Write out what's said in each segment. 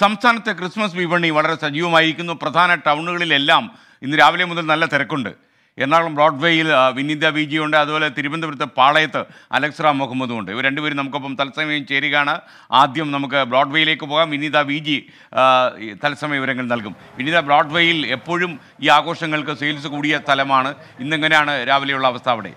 സംസ്ഥാനത്തെ ക്രിസ്മസ് വിപണി വളരെ സജീവമായിരിക്കുന്നു പ്രധാന ടൗണുകളിലെല്ലാം ഇന്ന് രാവിലെ മുതൽ നല്ല തിരക്കുണ്ട് എറണാകുളം ബ്രോഡ്വേയിൽ ആ, വിനീത വി ജി ഉണ്ട് അതുപോലെ തിരുവനന്തപുരത്ത് പാളയത്ത് അലക്സ്ര മുഹമ്മദും ഉണ്ട് ഇവർ രണ്ടുപേരും നമുക്കൊപ്പം തത്സമയം ചേരുകയാണ് ആദ്യം നമുക്ക് ബ്രോഡ്വേയിലേക്ക് പോകാം വിനീത വി ജി ആ, ഈ തത്സമയ വിവരങ്ങൾ നൽകും വിനീത ബ്രോഡ്വേയിൽ എപ്പോഴും ഈ ആഘോഷങ്ങൾക്ക് സെയിൽസ് കൂടിയ സ്ഥലമാണ് ഇന്നെങ്ങനെയാണ് രാവിലെയുള്ള അവസ്ഥ അവിടെ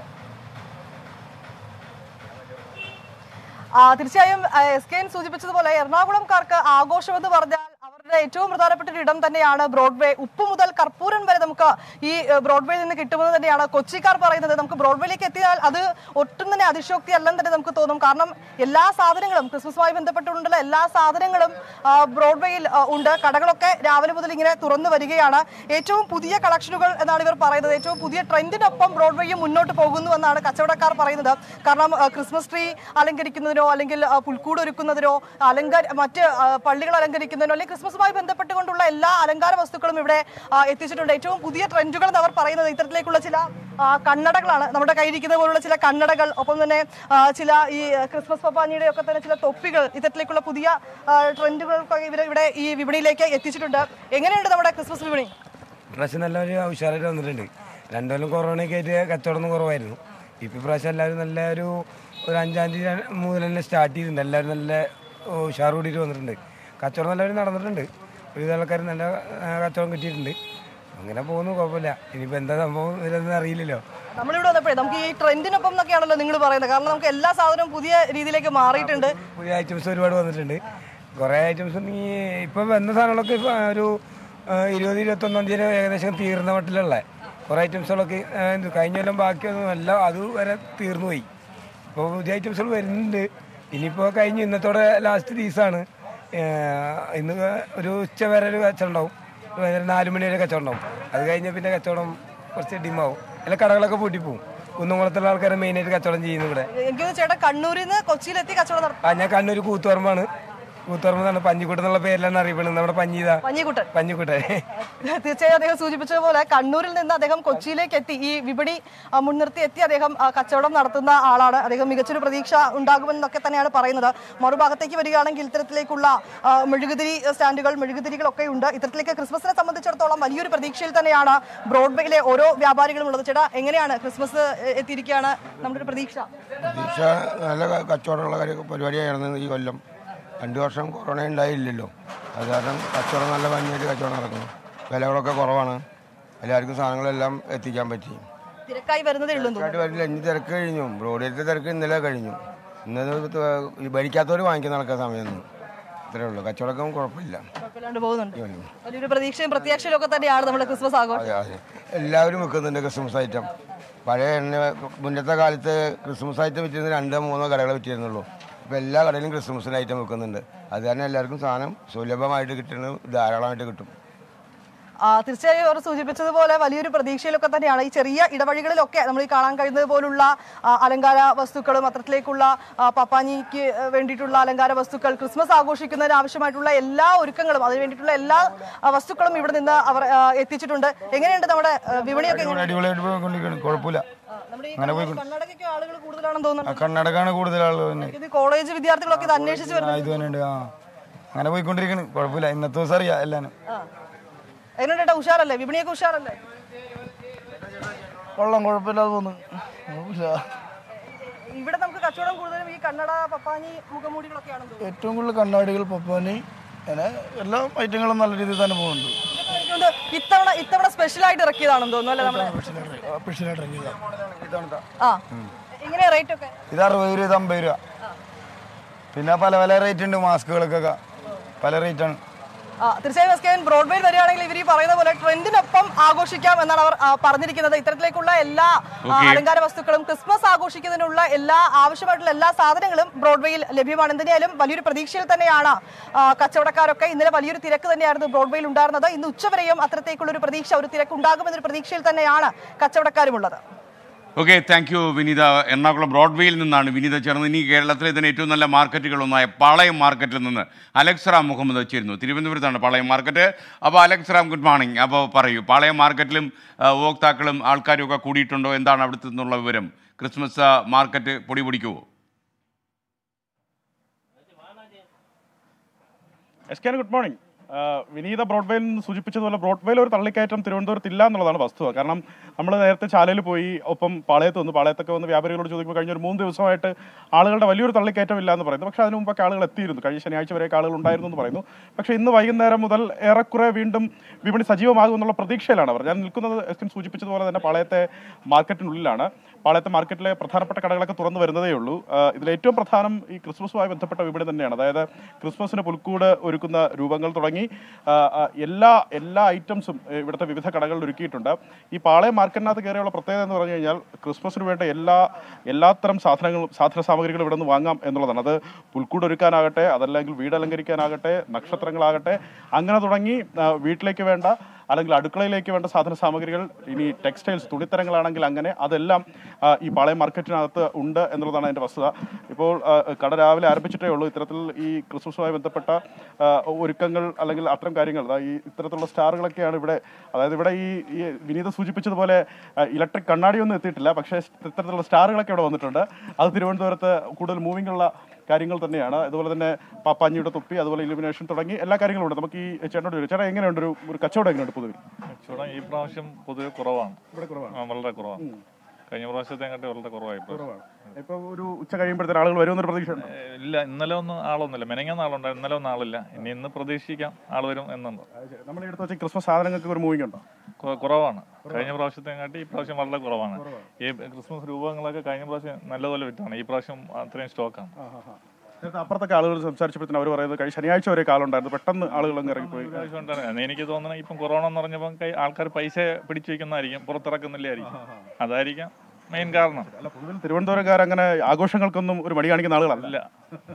ആ, തീർച്ചയായും എസ് കെ എൻ സൂചിപ്പിച്ചതുപോലെ എറണാകുളംകാർക്ക് ആഘോഷം എന്ന് പറഞ്ഞാൽ അവരുടെ ഏറ്റവും പ്രധാനപ്പെട്ട ഒരു ഇടം തന്നെയാണ് ബ്രോഡ്വേ ഉപ്പ് മുതൽ കർപ്പൂരൻ വരെ നമുക്ക് ഈ ഏഹ്, ബ്രോഡ്വേയിൽ നിന്ന് കിട്ടുമെന്ന് തന്നെയാണ് കൊച്ചിക്കാർ പറയുന്നത് നമുക്ക് ബ്രോഡ്വേയിലേക്ക് എത്തിയാൽ അത് ഒട്ടും തന്നെ അതിശോക്തി അല്ലെന്ന് തന്നെ നമുക്ക് തോന്നും കാരണം എല്ലാ സാധനങ്ങളും ക്രിസ്മസുമായി ബന്ധപ്പെട്ടുകൊണ്ടുള്ള എല്ലാ സാധനങ്ങളും ആ, ബ്രോഡ്വേയിൽ ആ, ഉണ്ട് കടകളൊക്കെ രാവിലെ മുതൽ ഇങ്ങനെ തുറന്നു വരികയാണ് ഏറ്റവും പുതിയ കളക്ഷനുകൾ എന്നാണ് ഇവർ പറയുന്നത് ഏറ്റവും പുതിയ ട്രെൻഡിനൊപ്പം ബ്രോഡ്വേയും മുന്നോട്ട് പോകുന്നു എന്നാണ് കച്ചവടക്കാർ പറയുന്നത് കാരണം ആ, ക്രിസ്മസ് ട്രീ അലങ്കരിക്കുന്നതിനോ അല്ലെങ്കിൽ ആ, പുൽക്കൂട് ഒരുക്കുന്നതിനോ അലങ്കാര മറ്റ് ആ, പള്ളികൾ അലങ്കരിക്കുന്നതിനോ അല്ലെങ്കിൽ ക്രിസ്മസുമായി ബന്ധപ്പെട്ടുകൊണ്ടുള്ള എല്ലാ അലങ്കാര വസ്തുക്കളും ഇവിടെ ആ, എത്തിച്ചിട്ടുണ്ട് ഏറ്റവും പുതിയ ട്രെൻഡുകൾ എന്ന് അവർ പറയുന്നത് ഇത്തരത്തിലേക്കുള്ള ചില ആ, കണ്ണടകളാണ് നമ്മുടെ കയ്യിരിക്കുന്ന പോലുള്ള ചില കണ്ണടകൾ ഒപ്പം തന്നെ ആ, ചില ഈ ക്രിസ്മസ് പപ്പാനിയുടെ ഒക്കെ തന്നെ ചില തൊപ്പികൾ ഇത്തരത്തിലേക്കുള്ള പുതിയ ആ, ട്രെൻഡുകൾക്കൊക്കെ ഇവർ ഇവിടെ ഈ വിപണിയിലേക്ക് എത്തിച്ചിട്ടുണ്ട് എങ്ങനെയുണ്ട് നമ്മുടെ ക്രിസ്മസ് വിപണി ഇപ്രാവശ്യം നല്ലൊരു ഉഷാറായിട്ട് വന്നിട്ടുണ്ട് രണ്ടു കൊല്ലം കൊറോണയൊക്കെ ആയിട്ട് കച്ചവടം കുറവായിരുന്നു ഇപ്പം ഇപ്രാവശ്യം എല്ലാവരും നല്ല ഒരു ഒരു അഞ്ചാം തീയതി മുതൽ തന്നെ സ്റ്റാർട്ട് ചെയ്തിട്ടുണ്ട് എല്ലാവരും നല്ല ഉഷാർ കൂടിയിട്ട് വന്നിട്ടുണ്ട് കച്ചവടം നല്ലവരും നടന്നിട്ടുണ്ട് ഒരുവിധ ആൾക്കാർ നല്ല ആ, കച്ചവടം കിട്ടിയിട്ടുണ്ട് അങ്ങനെ പോകുന്നു കുഴപ്പമില്ല ഇനിയിപ്പോൾ എന്താ സംഭവം ഇതിലൊന്നും അറിയില്ലല്ലോ നമ്മളിവിടെ വന്നപ്പോഴേ നമുക്ക് ഈ ട്രെൻഡിനൊപ്പം എന്നൊക്കെയാണല്ലോ നിങ്ങൾ പറയുന്നത് കാരണം നമുക്ക് എല്ലാ സാധനവും പുതിയ രീതിയിലേക്ക് മാറിയിട്ടുണ്ട് പുതിയ ഐറ്റംസ് ഒരുപാട് വന്നിട്ടുണ്ട് കുറേ ഐറ്റംസ് ഈ ഇപ്പം വന്ന സാധനങ്ങളൊക്കെ ഇപ്പം ഒരു ആ, ഇരുപത് ഇരുപത്തൊന്നാം തീയതി ഏകദേശം തീർന്ന മട്ടിലുള്ള കുറേ ഐറ്റംസുകളൊക്കെ ആ, ഇത് കഴിഞ്ഞ കൊല്ലം ബാക്കിയൊന്നും എല്ലാം അത് വരെ തീർന്നു പോയി ഇപ്പോൾ പുതിയ ഐറ്റംസുകൾ വരുന്നുണ്ട് ഇനിയിപ്പോൾ കഴിഞ്ഞ് ഇന്നത്തോടെ ലാസ്റ്റ് ദിവസമാണ് ഇന്ന് ഒരു ഉച്ച വരെ ഒരു കച്ചവടം ഉണ്ടാവും ഒരു വൈകുന്നേരം നാല് മണി വരെ കച്ചവടം ഉണ്ടാവും അത് കഴിഞ്ഞ് പിന്നെ കച്ചവടം കുറച്ച് ഡിമാവും എല്ലാ കടകളൊക്കെ പൂട്ടിപ്പോവും കുന്നംകുളത്തുള്ള ആൾക്കാരെ മെയിനായിട്ട് കച്ചവടം ചെയ്യുന്നു ഇവിടെ എനിക്ക് തോന്നുന്നു ചേട്ടാ കണ്ണൂരിൽ നിന്ന് കൊച്ചിയിലെത്തി കച്ചവടം നടത്തും ആ ഞാൻ കണ്ണൂർ കൂത്തുപറമ്പാണ് കൂത്തുപറമ്പ് എന്നാണ് പഞ്ഞിക്കുട്ടൻ എന്നുള്ള പേരിലാണ് അറിയപ്പെടുന്നത് നമ്മുടെ പഞ്ഞീത പഞ്ഞിക്കുട്ടൻ പഞ്ഞിക്കുട്ടൻ തീർച്ചയായും അദ്ദേഹം സൂചിപ്പിച്ചതുപോലെ കണ്ണൂരിൽ നിന്ന് അദ്ദേഹം കൊച്ചിയിലേക്ക് എത്തി ഈ വിപണി ആ, മുൻനിർത്തി എത്തി അദ്ദേഹം ആ, കച്ചവടം നടത്തുന്ന ആളാണ് അദ്ദേഹം മികച്ചൊരു പ്രതീക്ഷ ഉണ്ടാകുമെന്നൊക്കെ തന്നെയാണ് പറയുന്നത് മറുഭാഗത്തേക്ക് വരികയാണെങ്കിൽ ഇത്തരത്തിലേക്കുള്ള ആ, മെഴുകുതിരി സ്റ്റാൻഡുകൾ മെഴുകുതിരികളൊക്കെ ഉണ്ട് ഇത്തരത്തിലേക്ക് ക്രിസ്മസിനെ സംബന്ധിച്ചിടത്തോളം വലിയൊരു പ്രതീക്ഷയിൽ തന്നെയാണ് ബ്രോഡ്വേയിലെ ഓരോ വ്യാപാരികളും ഉള്ളത് ചേട്ടാ എങ്ങനെയാണ് ക്രിസ്മസ് എ- എത്തിയിരിക്കുകയാണ് നമ്മുടെ ഒരു പ്രതീക്ഷ പ്രതീക്ഷ നല്ല ക- കച്ചവടമുള്ള കാര്യ പരിപാടിയായിരുന്നു ഈ കൊല്ലം രണ്ട് വർഷം കൊറോണ ഉണ്ടായില്ലല്ലോ അത് കാരണം കച്ചവടം നല്ല ഭംഗിയായിട്ട് കച്ചവടം നടക്കുന്നു വിലകളൊക്കെ കുറവാണ് എല്ലാവർക്കും സാധനങ്ങളെല്ലാം എത്തിക്കാൻ പറ്റി തിരക്കായി വരുന്നതേ ഉള്ളൂ എന്ന് തോന്നുന്നു. ആയിട്ട് വരില്ല ഇനി തിരക്ക് കഴിഞ്ഞു ബ്രോഡിയത്തെ തിരക്ക് ഇന്നലെ കഴിഞ്ഞു ഇന്നത് ഈ ഭരിക്കാത്തവർ വാങ്ങിക്കുന്ന നടക്കാൻ സമയമൊന്നും ഇത്രേ ഉള്ളൂ കച്ചവടക്കം കുഴപ്പമില്ല കുഴപ്പമില്ലാണ്ട് പോകുന്നുണ്ട് വലിയൊരു പ്രതീക്ഷയും പ്രത്യാക്ഷയും ഒക്കെ തന്നെയാണ് നമ്മുടെ ക്രിസ്മസ് ആഘോഷം അതെ അതെ എല്ലാവരും വെക്കുന്നുണ്ട് ക്രിസ്മസ് ഐറ്റം പഴയ എണ്ണ മുന്നത്തെ കാലത്ത് ക്രിസ്മസ് ഐറ്റം വിറ്റിരുന്ന രണ്ടോ മൂന്നോ കടകൾ വിറ്റിരുന്നുള്ളൂ ഇപ്പോൾ എല്ലാ കടയിലും ക്രിസ്മസിന് ഐറ്റം വെക്കുന്നുണ്ട് അത് കാരണം എല്ലാവർക്കും സാധനം സുലഭമായിട്ട് കിട്ടുന്നത് ധാരാളമായിട്ട് കിട്ടും ആ, തീർച്ചയായും അവർ സൂചിപ്പിച്ചതുപോലെ വലിയൊരു പ്രതീക്ഷയിലൊക്കെ തന്നെയാണ് ഈ ചെറിയ ഇടവഴികളിലൊക്കെ നമ്മൾ ഈ കാണാൻ കഴിയുന്നത് പോലുള്ള ആ, അലങ്കാര വസ്തുക്കളും അത്തരത്തിലേക്കുള്ള ആ, പപ്പാനിക്ക് വേണ്ടിയിട്ടുള്ള അലങ്കാര വസ്തുക്കൾ ക്രിസ്മസ് ആഘോഷിക്കുന്നതിന് ആവശ്യമായിട്ടുള്ള എല്ലാ ഒരുക്കങ്ങളും അതിന് വേണ്ടിയിട്ടുള്ള എല്ലാ ആ, വസ്തുക്കളും ഇവിടെ നിന്ന് അവർ ആ, എത്തിച്ചിട്ടുണ്ട് എങ്ങനെയുണ്ട് നമ്മുടെ ആ, വിപണിയൊക്കെ എങ്ങനെ- അടിപൊളിയായിട്ട് പോയിക്കൊണ്ടിരിക്കുകയാണ് കുഴപ്പമില്ല ആ, നമ്മുടെ ഈ കർണാടകയ്ക്ക് ആളുകൾ കൂടുതലാണെന്ന് ആ തോന്നുന്നു കർണാടകമാണ് കൂടുതൽ ആളുകൾ തന്നെ ഇത് കോളേജ് വിദ്യാർത്ഥികളൊക്കെ ഇത് അന്വേഷിച്ച് ആ വരുന്നത് ഇത് തന്നെ ഉണ്ട് ആ അങ്ങനെ പോയിക്കൊണ്ടിരിക്കുന്നു കുഴപ്പമില്ല ഇന്നത്തെ ദിവസം അറിയാം എല്ലാനും ആ. എങ്ങനെയുണ്ട് ചേട്ടാ ഉഷാറല്ലേ വിപണിയൊക്കെ ഉഷാറല്ലേ കൊള്ളാം കുഴപ്പമില്ലാതെ പോകുന്നു കുഴപ്പമില്ല ഇവിടെ നമുക്ക് കച്ചവടം കൂടുതലും ഈ കന്നഡ പപ്പാനി മുഖമൂടികളൊക്കെയാണെന്ന് തോന്നുന്നു ഏറ്റവും കൂടുതൽ കണ്ണാടികൾ പപ്പാനി അങ്ങനെ എല്ലാ ഐറ്റങ്ങളും നല്ല രീതിയിൽ തന്നെ പോകുന്നുണ്ട് എനിക്ക് തോന്നുന്നു ഇത്തവണ ഇത്തവണ സ്പെഷ്യൽ ആയിട്ട് ഇറക്കിയതാണെന്ന് തോന്നുന്നു അല്ലേ നമ്മള് സ്പെഷ്യലായിട്ട് ഇറങ്ങിയതാണ് ആ എങ്ങനെയാ റേറ്റ് ഒക്കെ ഇത് അറുപത് രൂപ ഇത് അമ്പത് രൂപ പിന്നെ പല പല റേറ്റ് ഉണ്ട് മാസ്കുകൾക്കൊക്കെ പല റേറ്റാണ് ആ, തീർച്ചയായും എസ് കെ എൻ ബ്രോഡ്വേയിൽ വരികയാണെങ്കിൽ ഇവർ ഈ പറയുന്ന പോലെ ട്രെൻഡിനൊപ്പം ആഘോഷിക്കാം എന്നാണ് അവർ ആ, പറഞ്ഞിരിക്കുന്നത് ഇത്തരത്തിലേക്കുള്ള എല്ലാ ആ, അലങ്കാര വസ്തുക്കളും ക്രിസ്മസ് ആഘോഷിക്കുന്നതിനുള്ള എല്ലാ ആവശ്യമായിട്ടുള്ള എല്ലാ സാധനങ്ങളും ബ്രോഡ്വേയിൽ ലഭ്യമാണ് എന്തിനായാലും വലിയൊരു പ്രതീക്ഷയിൽ തന്നെയാണ് ആ, കച്ചവടക്കാരൊക്കെ ഇന്നലെ വലിയൊരു തിരക്ക് തന്നെയായിരുന്നു ബ്രോഡ്വേയിൽ ഉണ്ടായിരുന്നത് ഇന്ന് ഉച്ചവരെയും അത്തരത്തേക്കുള്ള ഒരു പ്രതീക്ഷ ഒരു തിരക്ക് ഉണ്ടാകുമെന്നൊരു പ്രതീക്ഷയിൽ തന്നെയാണ് കച്ചവടക്കാരുമുള്ളത് okay thank you Vineetha Ernakulam ബ്രോഡ്വേയിൽ നിന്നാണ് വിനീത ചേർന്ന് ഇനി കേരളത്തിലെ തന്നെ ഏറ്റവും നല്ല മാർക്കറ്റുകളൊന്നായ പാളയം മാർക്കറ്റിൽ നിന്ന് അലക്സ് റാം മുഹമ്മദ് ചേരുന്നു തിരുവനന്തപുരത്താണ് പാളയം മാർക്കറ്റ് അപ്പോൾ അലക്സ് റാം ഗുഡ് മോർണിംഗ് അപ്പോൾ പറയൂ പാളയം മാർക്കറ്റിലും ആ, ഉപഭോക്താക്കളും ആൾക്കാരും ഒക്കെ കൂടിയിട്ടുണ്ടോ എന്താണ് അവിടുത്തെ നിന്നുള്ള വിവരം ക്രിസ്മസ് ആ, മാർക്കറ്റ് പൊടി പൊടിക്കുമോ S K good morning Vineetha ബ്രോഡ്വേയിൽ നിന്ന് സൂചിപ്പിച്ചതുപോലെ ബ്രോഡ്വേയിൽ ഒരു തള്ളിക്കയറ്റം തിരുവനന്തപുരത്ത് ഇല്ല എന്നുള്ളതാണ് വസ്തുത കാരണം നമ്മൾ നേരത്തെ ചാലയിൽ പോയി ഒപ്പം പാളയത്ത് വന്നു പാളയത്തൊക്കെ വന്ന് വ്യാപാരികളോട് ചോദിക്കുമ്പോൾ കഴിഞ്ഞ ഒരു മൂന്ന് ദിവസമായിട്ട് ആളുകളുടെ വലിയൊരു തള്ളിക്കയറ്റം ഇല്ല എന്ന് പറയുന്നു പക്ഷേ അതിന് മുമ്പൊക്കെ ആളുകൾ എത്തിയിരുന്നു കഴിഞ്ഞ ശനിയാഴ്ച വരെയൊക്കെ ആളുകൾ ഉണ്ടായിരുന്നു എന്ന് പറയുന്നു പക്ഷേ ഇന്ന് വൈകുന്നേരം മുതൽ ഏറെക്കുറെ വീണ്ടും വിപണി സജീവമാകുമെന്നുള്ള പ്രതീക്ഷയിലാണ് അവർ ഞാൻ നിൽക്കുന്നത് എസ് കെ സൂചിപ്പിച്ചതുപോലെ തന്നെ പാളയത്തെ മാർക്കറ്റിനുള്ളിലാണ് പാളയത്തെ മാർക്കറ്റിലെ പ്രധാനപ്പെട്ട കടകളൊക്കെ തുറന്നു വരുന്നതേ ഉള്ളൂ ആ, ഇതിൽ ഏറ്റവും പ്രധാനം ഈ ക്രിസ്മസുമായി ബന്ധപ്പെട്ട വിപണി തന്നെയാണ് അതായത് ക്രിസ്മസിന് പുൽക്കൂട് ഒരുക്കുന്ന രൂപങ്ങൾ തുടങ്ങി ആ, ആ, എല്ലാ എല്ലാ ഐറ്റംസും ഏ, ഇവിടുത്തെ വിവിധ കടകളിൽ ഒരുക്കിയിട്ടുണ്ട് ഈ പാളയം മാർക്കറ്റിനകത്ത് കയറിയുള്ള പ്രത്യേകത എന്ന് പറഞ്ഞു കഴിഞ്ഞാൽ ക്രിസ്മസിന് വേണ്ട എല്ലാ എല്ലാത്തരം സാധനങ്ങളും സാധന സാമഗ്രികളും ഇവിടെ നിന്ന് വാങ്ങാം എന്നുള്ളതാണ് അത് പുൽക്കൂട് ഒരുക്കാനാകട്ടെ അതല്ലെങ്കിൽ വീട് അലങ്കരിക്കാനാകട്ടെ നക്ഷത്രങ്ങളാകട്ടെ അങ്ങനെ തുടങ്ങി ആ, വീട്ടിലേക്ക് വേണ്ട അല്ലെങ്കിൽ അടുക്കളയിലേക്ക് വേണ്ട സാധന സാമഗ്രികൾ ഇനി ടെക്സ്റ്റൈൽസ് തുണിത്തരങ്ങളാണെങ്കിൽ അങ്ങനെ അതെല്ലാം ആ, ഈ പാളയം മാർക്കറ്റിനകത്ത് ഉണ്ട് എന്നുള്ളതാണ് അതിൻ്റെ വസ്തുത ഇപ്പോൾ ആ, കട രാവിലെ ആരംഭിച്ചിട്ടേ ഉള്ളൂ ഇത്തരത്തിൽ ഈ ക്രിസ്മസുമായി ബന്ധപ്പെട്ട ആ, ഒരുക്കങ്ങൾ അല്ലെങ്കിൽ അത്തരം കാര്യങ്ങൾ ദാ ഈ ഇത്തരത്തിലുള്ള സ്റ്റാറുകളൊക്കെയാണ് ഇവിടെ അതായത് ഇവിടെ ഈ ഈ വിനീത സൂചിപ്പിച്ചതുപോലെ ഇലക്ട്രിക് കണ്ണാടിയൊന്നും എത്തിയിട്ടില്ല പക്ഷേ ഇത്തരത്തിലുള്ള സ്റ്റാറുകളൊക്കെ ഇവിടെ വന്നിട്ടുണ്ട് അത് തിരുവനന്തപുരത്ത് കൂടുതൽ മൂവിംഗ് ഉള്ള കാര്യങ്ങൾ തന്നെയാണ് അതുപോലെ തന്നെ പാപ്പാഞ്ഞിയുടെ തൊപ്പി അതുപോലെ ഇലുമിനേഷൻ തുടങ്ങി എല്ലാ കാര്യങ്ങളും ഉണ്ട് നമുക്ക് ഈ ചേട്ടനോട് ചോദിക്കാം. ചേട്ടാ എങ്ങനെയുണ്ട് ഒരു ഒരു കച്ചവടം എങ്ങനെയുണ്ട് പൊതുവിൽ കച്ചവടം ഈ പ്രാവശ്യം പൊതുവെ കുറവാണ് ആ, വളരെ കുറവാണ് കഴിഞ്ഞ പ്രാവശ്യത്തെ കാട്ടി വളരെ കുറവായി ഇപ്രാവശ്യം. ഇപ്പോൾ ഒരു ഉച്ച കഴിയുമ്പോഴത്തേന് ആളുകൾ വരുമെന്നൊരു പ്രതീക്ഷയുണ്ട് ഏ, ഇല്ല ഇന്നലെ ഒന്നും ആളൊന്നുമില്ല മെനങ്ങാൻ ആളുണ്ടായിരുന്നു ഇന്നലെ ഒന്നും ആളില്ല ഇനി ഇന്ന് പ്രതീക്ഷിക്കാം ആൾ വരും എന്നുണ്ട് നമ്മൾ എടുത്ത് വെച്ച ക്രിസ്മസ് സാധനങ്ങൾക്ക് ഒരു മൂവിംഗ് ഉണ്ടോ കൊ- കുറവാണ് കഴിഞ്ഞ പ്രാവശ്യത്തെ കാട്ടി ഈ പ്രാവശ്യം വളരെ കുറവാണ് ഈ ക്രിസ്മസ് രൂപങ്ങളൊക്കെ കഴിഞ്ഞ പ്രാവശ്യം നല്ലതുപോലെ വിറ്റാണ് ഈ പ്രാവശ്യം അത്രയും സ്റ്റോക്കാണ് നേരത്തെ അപ്പുറത്തൊക്കെ ആളുകൾ സംസാരിച്ചപ്പോഴത്തേന് അവർ പറയുന്നത് കഴിഞ്ഞ ശനിയാഴ്ച വരെ കാലുണ്ടായിരുന്നു പെട്ടെന്ന് ആളുകൾ അങ്ങ് ഇറങ്ങിപ്പോയി പ്രാവശ്യം ഉണ്ടായിരുന്നു എനിക്ക് തോന്നുന്നത് ഇപ്പം കൊറോണ എന്ന് പറഞ്ഞപ്പോൾ കൈ- ആൾക്കാർ പൈസ പിടിച്ചു വെക്കുന്നതായിരിക്കും പുറത്തിറക്കുന്നില്ലായിരിക്കും അതായിരിക്കാം മെയിൻ കാരണം അല്ല പൊതുവിൽ തിരുവനന്തപുരക്കാർ അങ്ങനെ ആഘോഷങ്ങൾക്കൊന്നും ഒരു മടി കാണിക്കുന്ന ആളുകളല്ല ഇല്ല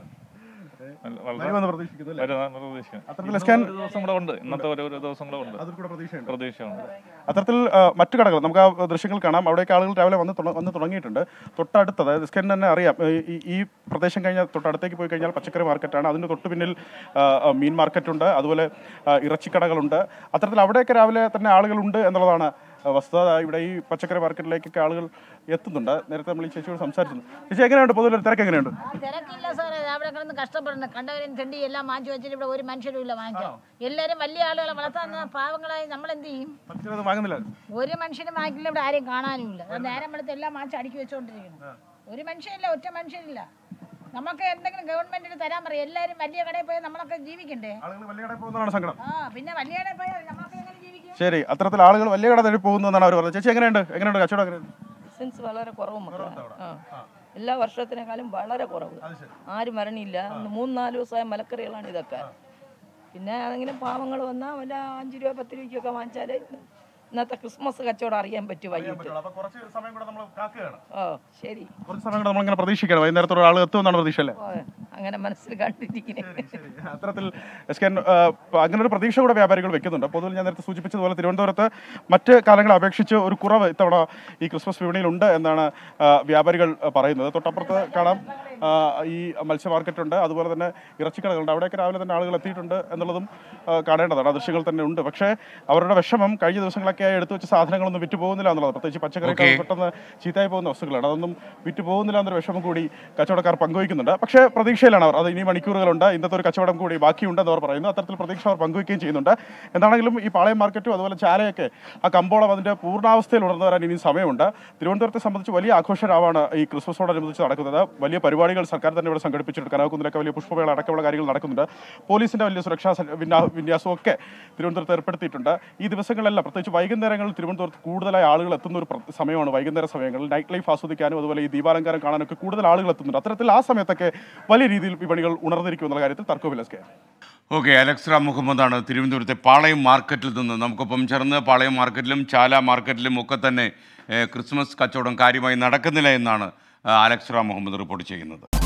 വളരെ വരുമെന്ന് പ്രതീക്ഷിക്കുന്നു അല്ലേ? വരുന്ന പ്രതീക്ഷ അത്തരത്തിൽ സ്കാൻ ഒരു ദിവസം കൂടെ ഉണ്ട് ഇന്നത്തെ ഒരു ഒരു ദിവസം കൂടെ ഉണ്ട് അതിൽ കൂടെ പ്രതീക്ഷയുണ്ട് പ്രതീക്ഷയുണ്ട് അത്തരത്തിൽ ആ, മറ്റു കടകൾ നമുക്ക് ആ ദൃശ്യങ്ങൾ കാണാം അവിടേക്ക് ആളുകൾ രാവിലെ വന്ന് തുട- വന്ന് തുടങ്ങിയിട്ടുണ്ട് തൊട്ടടുത്ത് അതായത് സ്കാൻ തന്നെ അറിയാം ഈ- ഈ- ഈ പ്രദേശം കഴിഞ്ഞാൽ തൊട്ടടുത്തേക്ക് പോയി കഴിഞ്ഞാൽ പച്ചക്കറി മാർക്കറ്റാണ് അതിന് തൊട്ട് പിന്നിൽ ആ, ആ, മീൻ മാർക്കറ്റുണ്ട് അതുപോലെ ആ, ഇറച്ചിക്കടകളുണ്ട് അത്തരത്തിൽ അവിടെയൊക്കെ രാവിലെ തന്നെ ആളുകളുണ്ട് എന്നുള്ളതാണ് ആ, വസ്തുത ഇവിടെ ഈ പച്ചക്കറി മാർക്കറ്റിലേക്കൊക്കെ ആളുകൾ എത്തുന്നുണ്ട് നേരത്തെ നമ്മൾ ഈ ചേച്ചിയോട് സംസാരിച്ചു ചേച്ചി എങ്ങനെയുണ്ട് പൊതുവിൽ ഒരു തിരക്ക് എങ്ങനെയുണ്ട് തിരക്കില്ല സാറേ അവിടെ കിടന്ന് കഷ്ടപ്പെടുന്നു കണ്ടവരും തെണ്ടി എല്ലാം വാങ്ങിച്ചു വെച്ചിട്ട് ഇവിടെ ഒരു മനുഷ്യരും ഇല്ല വാങ്ങിക്കാൻ എല്ലാവരും വലിയ ആളുകളെ വളർത്താൻ പാവങ്ങളായി നമ്മൾ എന്ത് ചെയ്യും പച്ചക്കറി വാങ്ങുന്നില്ല ഒരു മനുഷ്യനും വാങ്ങിക്കില്ല ഇവിടെ ആരെയും കാണാനുമില്ല അത് നേരം വെളുത്ത് എല്ലാം വാങ്ങിച്ച് അടുക്കി വെച്ചുകൊണ്ടിരിക്കുന്നു ഒരു മനുഷ്യനില്ല ഒറ്റ മനുഷ്യനില്ല നമുക്ക് എന്തെങ്കിലും ഗവൺമെന്റിന് തരാൻ പറയും എല്ലാവരും വലിയ കടയിൽ പോയി നമ്മളൊക്കെ ജീവിക്കണ്ടേ ആളുകൾ വലിയ കടയിൽ പോകുന്നതാണ് സങ്കടം ആ പിന്നെ വലിയ കടയിൽ പോയാൽ നമുക്ക് എങ്ങനെ ജീവിക്കും ശരി അത്തരത്തിൽ ആളുകൾ വലിയ കട തേടി പോകുന്നതാണ് അവർ പറഞ്ഞത് ചേച്ചി എങ്ങനെയുണ്ട് എങ്ങനെയുണ്ട് കച്ചവടം എങ്ങനെയുണ്ട് ബിസിനസ് വളരെ കുറവ് മക്കളെ ആ എല്ലാ വർഷത്തിനേക്കാളും വളരെ കുറവ് ആരും വരണില്ല ഇന്ന് മൂന്ന് നാല് ദിവസമായ മലക്കറികളാണ് ഇതൊക്കെ പിന്നെ ആണെങ്കിലും പാവങ്ങൾ വന്നാൽ വല്ല അഞ്ച് രൂപ പത്ത് രൂപയ്ക്കൊക്കെ വാങ്ങിച്ചാൽ ഇന്നത്തെ ക്രിസ്മസ് കച്ചവടം അറിയാൻ പറ്റും വൈകിട്ട് അപ്പൊ കുറച്ച് സമയം കൂടെ നമ്മൾ കാക്കുകയാണ് ഓ ശരി കുറച്ച് സമയം കൂടെ നമ്മളിങ്ങനെ പ്രതീക്ഷിക്കണം വൈകുന്നേരത്തോടെ ആൾ എത്തുമെന്നാണ് പ്രതീക്ഷ അല്ലേ ഓ അങ്ങനെ മനസ്സിൽ കണ്ടിരിക്കുന്നത് അത്തരത്തിൽ എസ് കെ അങ്ങനെ ഒരു പ്രതീക്ഷ കൂടെ വ്യാപാരികൾ വെക്കുന്നുണ്ട് പൊതുവിൽ ഞാൻ നേരത്തെ സൂചിപ്പിച്ചതുപോലെ തിരുവനന്തപുരത്ത് മറ്റ് കാലങ്ങളെ അപേക്ഷിച്ച് ഒരു കുറവ് ഇത്തവണ ഈ ക്രിസ്മസ് വിപണിയിലുണ്ട് എന്നാണ് ആ, വ്യാപാരികൾ ആ, പറയുന്നത് തൊട്ടപ്പുറത്ത് കാണാം ആ, ഈ മത്സ്യ മാർക്കറ്റ് ഉണ്ട് അതുപോലെ തന്നെ ഇറച്ചിക്കടകളുണ്ട് അവിടെയൊക്കെ രാവിലെ തന്നെ ആളുകൾ എത്തിയിട്ടുണ്ട് എന്നുള്ളതും ആ, കാണേണ്ടതാണ് ആ ദൃശ്യങ്ങൾ തന്നെ ഉണ്ട് പക്ഷേ അവരുടെ വിഷമം കഴിഞ്ഞ ദിവസങ്ങളൊക്കെ എടുത്തു വെച്ച സാധനങ്ങളൊന്നും വിറ്റ് പോകുന്നില്ല എന്നുള്ളത് പ്രത്യേകിച്ച് പച്ചക്കറിയൊക്കെ Okay. പെട്ടെന്ന് ചീത്തയായി പോകുന്ന വസ്തുക്കളാണ് അതൊന്നും വിറ്റ് പോകുന്നില്ല എന്നൊരു വിഷമം കൂടി കച്ചവടക്കാർ പങ്കുവയ്ക്കുന്നുണ്ട് പക്ഷേ പ്രതീക്ഷയിലാണ് അവർ അത് ഇനി മണിക്കൂറുകളുണ്ട് ഇന്നത്തെ ഒരു കച്ചവടം കൂടി ബാക്കിയുണ്ടെന്ന് അവർ പറയുന്നു അത്തരത്തിൽ പ്രതീക്ഷ അവർ പങ്കുവയ്ക്കുകയും ചെയ്യുന്നുണ്ട് എന്താണെങ്കിലും ഈ പാളയം മാർക്കറ്റും അതുപോലെ ചാലയൊക്കെ ആ കമ്പോളം അതിന്റെ പൂർണ്ണാവസ്ഥയിൽ ഉണർന്നു വരാൻ ഇനി സമയമുണ്ട് തിരുവനന്തപുരത്തെ സംബന്ധിച്ച് വലിയ ആഘോഷരാവാണ് ഈ ക്രിസ്മസോടനുബന്ധിച്ച് നടക്കുന്നത് വലിയ പരിപാടികൾ സർക്കാർ തന്നെ ഇവിടെ സംഘടിപ്പിച്ചിട്ടുണ്ട് കനകക്കുന്നിലൊക്കെ വലിയ പുഷ്പമേള അടക്കമുള്ള കാര്യങ്ങൾ നടക്കുന്നുണ്ട് പോലീസിന്റെ വലിയ സുരക്ഷാ സ- വിന്യാ- വിന്യാസവും ഒക്കെ തിരുവനന്തപുരത്ത് ഏർപ്പെടുത്തിയിട്ടുണ്ട് ഈ ദിവസങ്ങളിലെല്ലാം പ്രത്യേകിച്ച് വൈകുന്നേരങ്ങളിൽ തിരുവനന്തപുരത്ത് കൂടുതലായി ആളുകൾ എത്തുന്ന ഒരു പ്ര- സമയമാണ് വൈകുന്നേര സമയങ്ങളിൽ നൈറ്റ് ലൈഫ് ആസ്വദിക്കാനും അതുപോലെ ഈ ദീപാലങ്കാരം കാണാനൊക്കെ കൂടുതൽ ആളുകൾ എത്തുന്നുണ്ട് അത്തരത്തിൽ ആ സമയത്തൊക്കെ വലിയ രീതിയിൽ വിപണികൾ ഉണർന്നിരിക്കും എന്നുള്ള കാര്യത്തിൽ തർക്കമില്ല S K okay Alex Ram മുഹമ്മദാണ് തിരുവനന്തപുരത്തെ പാളയം മാർക്കറ്റിൽ നിന്ന് നമുക്കൊപ്പം ചേർന്ന് പാളയം മാർക്കറ്റിലും ചാല മാർക്കറ്റിലും ഒക്കെ തന്നെ ഏഹ്, ക്രിസ്മസ് കച്ചവടം കാര്യമായി നടക്കുന്നില്ല എന്നാണ് ആ, അലക്സ് റാം മുഹമ്മദ് റിപ്പോർട്ട് ചെയ്യുന്നത്